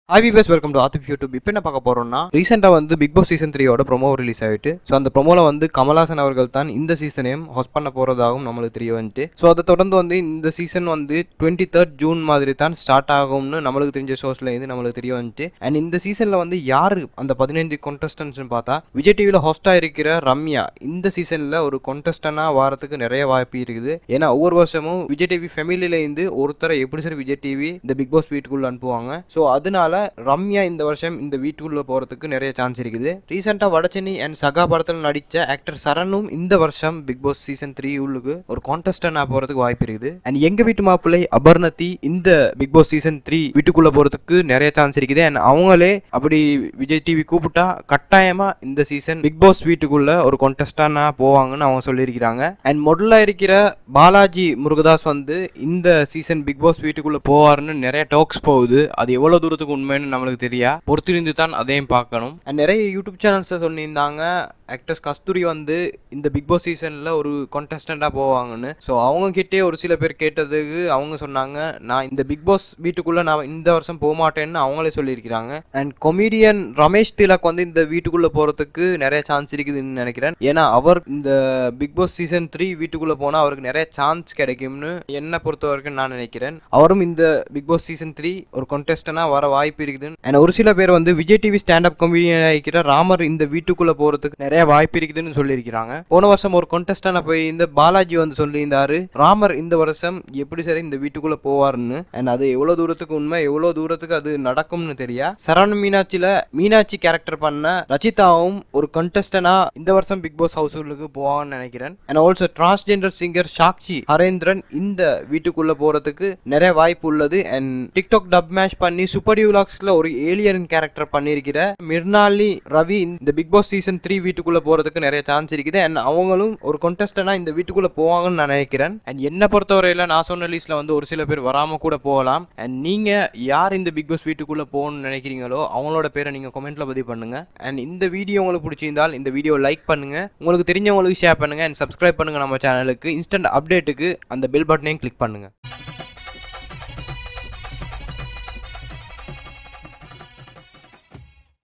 hi viewers welcome to Aathif YouTube இப்போ என்ன பார்க்க போறோம்னா ரீசெண்டாக வந்து பிக் பாஸ் சீசன் த்ரீயோட ப்ரோமோ ரிலீஸ் ஆயிட்டு ஸோ அந்த ப்ரோமோல வந்து கமல்ஹாசன் அவர்கள் தான் இந்த சீசனையும் ஹோஸ்ட் பண்ண போறதாகவும் நம்மளுக்கு தெரிய வந்துட்டு ஸோ அதை தொடர்ந்து வந்து இந்த சீசன் வந்து டுவெண்ட்டி தேர்ட் ஜூன் மாதிரி தான் ஸ்டார்ட் ஆகும்னு நம்மளுக்கு தெரிஞ்ச ஷோஸ்ல இருந்து நம்மளுக்கு தெரிய வந்துட்டு அண்ட் இந்த சீசன்ல வந்து யாரு அந்த பதினைந்து contestants பார்த்தா விஜய் டிவியில் ஹோஸ்டா இருக்கிற ரம்யா இந்த சீசன்ல ஒரு கொண்டஸ்டனா வாரத்துக்கு நிறைய வாய்ப்பு இருக்குது ஏன்னா ஒவ்வொரு வருஷமும் விஜய் டிவி ஃபேமிலியில இருந்து ஒருத்தரை எப்படி சரி விஜய் டிவி இந்த பிக் பாஸ் வீட்டுக்குள்ள அனுப்புவாங்க ஸோ அதனால ரம்யா இந்த வருஷம் இந்த வீட்டுக்குள்ள போறதுக்கு நிறைய சான்ஸ் இருக்குது ரீசெண்டா வடச்சென்னை அண்ட் சகா படத்தில் நடிச்ச ஆக்டர் சரணும் இந்த வருஷம் பிக் பாஸ் சீசன் த்ரீ உள்ளுக்கு ஒரு கான்டெஸ்டனா போறதுக்கு வாய்ப்பு இருக்குது அண்ட் எங்க வீட்டு மாப்பிள்ளை அபர்ணதி இந்த பிக் பாஸ் சீசன் த்ரீ வீட்டுக்குள்ள போறதுக்கு நிறைய சான்ஸ் இருக்குது அண்ட் அவங்களே அப்படி விஜய் டிவி கூப்பிட்டா கட்டாயமா இந்த சீசன் பிக் பாஸ் வீட்டுக்குள்ள ஒரு கான்டெஸ்டானா போவாங்கன்னு அவங்க சொல்லியிருக்கிறாங்க அண்ட் முதல்ல இருக்கிற பாலாஜி முருகதாஸ் வந்து இந்த சீசன் பிக் பாஸ் வீட்டுக்குள்ள போவாருன்னு நிறைய டாக்ஸ் போகுது அது எவ்வளவு தூரத்துக்கு உண்மைன்னு நம்மளுக்கு தெரியா பொறுத்திருந்து தான் அதையும் பார்க்கணும் And நிறைய யூடியூப் சேனல்ஸ் சொல்லியிருந்தாங்க ஆக்டர்ஸ் கஸ்தூரி வந்து இந்த பிக் பாஸ் சீசனில் ஒரு கான்டெஸ்டண்டாக போவாங்கன்னு ஸோ அவங்க கிட்டே ஒரு சில பேர் கேட்டதுக்கு அவங்க சொன்னாங்க நான் இந்த பிக் பாஸ் வீட்டுக்குள்ளே நான் இந்த வருஷம் போக மாட்டேன்னு அவங்களே சொல்லியிருக்கிறாங்க அண்ட் கொமீடியன் ரமேஷ் திலக் வந்து இந்த வீட்டுக்குள்ளே போகிறதுக்கு நிறைய சான்ஸ் இருக்குதுன்னு நினைக்கிறேன் ஏன்னா அவர் இந்த பிக் பாஸ் சீசன் த்ரீ வீட்டுக்குள்ளே போனால் அவருக்கு நிறைய சான்ஸ் கிடைக்கும்னு என்னை பொறுத்த வரைக்கும் நான் நினைக்கிறேன் அவரும் இந்த பிக் பாஸ் சீசன் த்ரீ ஒரு கான்டெஸ்டனாக வர வாய்ப்பு இருக்குது அண்ட் ஒரு சில பேர் வந்து விஜய் டிவி ஸ்டாண்டப் காமெடியன் இருக்கிற ராமர் இந்த வீட்டுக்குள்ளே போகிறதுக்கு நிறைய வாய்ப்பு இருக்குதுன்னு சொல்லியிருக்கிறாங்க போன வருஷம் ஒரு கான்டெஸ்டான போய் இந்த பாலாஜி வந்து சொல்லியிருந்தாரு ராமர் இந்த வருஷம் எப்படி சரி இந்த வீட்டுக்குள்ள போவாருன்னு அண்ட் அது எவ்வளவு தூரத்துக்கு உண்மை எவ்வளவு தூரத்துக்கு அது நடக்கும்னு தெரியா சரண் மீனாட்சியில மீனாட்சி கேரக்டர் பண்ண ரச்சிதாவும் ஒரு கண்டஸ்டனா இந்த வருஷம் பிக் பாஸ் ஹவுஸ்ஃபுல்லுக்கு போவான்னு நினைக்கிறேன் and also transgender singer Sakshi Harendran இந்த வீட்டுக்குள்ள போறதுக்கு நிறைய வாய்ப்பு உள்ளது அண்ட் டிக்டாக் டப் மேட்ச் பண்ணி சூப்பர் டியூலாக்ஸ்ல ஒரு ஏலியன் கேரக்டர் பண்ணியிருக்கிற மிர்னாலி ரவி இந்த பிக் பாஸ் சீசன் த்ரீ வீட்டுக்குள்ள போறதுக்கு நிறைய சான்ஸ் இருக்குது அண்ட் அவங்களும் ஒரு கொண்டஸ்டனா இந்த வீட்டுக்குள்ள போவாங்கன்னு நான் நினைக்கிறேன் அண்ட் என்ன பொறுத்தவரையில நான் சொன்ன லிஸ்ட்ல வந்து ஒரு சில பேர் வராம கூட போகலாம் அண்ட் நீங்க யார் இந்த பிக் பாஸ் வீட்டுக்குள்ள போகணும்னு நினைக்கிறீங்களோ அவங்களோட பேரை நீங்க கமெண்ட்ல பதிவு பண்ணுங்க அண்ட் இந்த வீடியோ உங்களுக்கு பிடிச்சிருந்தால் இந்த வீடியோ லைக் பண்ணுங்க உங்களுக்கு தெரிஞ்சவங்களுக்கு ஷேர் பண்ணுங்க அண்ட் சப்ஸ்கிரைப் பண்ணுங்க நம்ம சேனலுக்கு இன்ஸ்டன்ட் அப்டேட்டுக்கு அந்த பெல் பட்டனையும் கிளிக் பண்ணுங்க